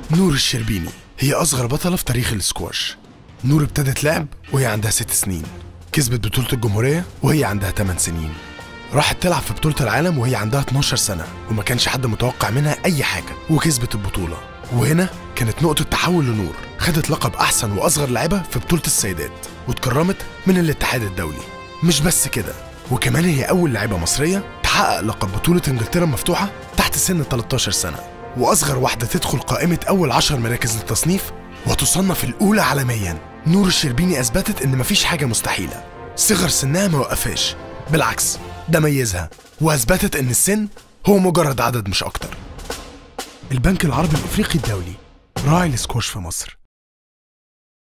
نور الشربيني هي أصغر بطلة في تاريخ السكواش نور ابتدت لعب وهي عندها ست سنين كسبت بطولة الجمهورية وهي عندها 8 سنين راحت تلعب في بطولة العالم وهي عندها 12 سنة وما كانش حد متوقع منها أي حاجة وكسبت البطولة وهنا كانت نقطة تحول لنور خدت لقب أحسن وأصغر لاعبة في بطولة السيدات واتكرمت من الاتحاد الدولي مش بس كده وكمان هي أول لاعبة مصرية تحقق لقب بطولة إنجلترا المفتوحة تحت سن 13 سنة وأصغر واحدة تدخل قائمة أول 10 مراكز للتصنيف وتصنف الأولى عالميا نور الشربيني أثبتت إن مفيش حاجة مستحيلة صغر سنها ما وقفاش بالعكس ده ميزها وأثبتت إن السن هو مجرد عدد مش أكتر البنك العربي الإفريقي الدولي راعي السكواش في مصر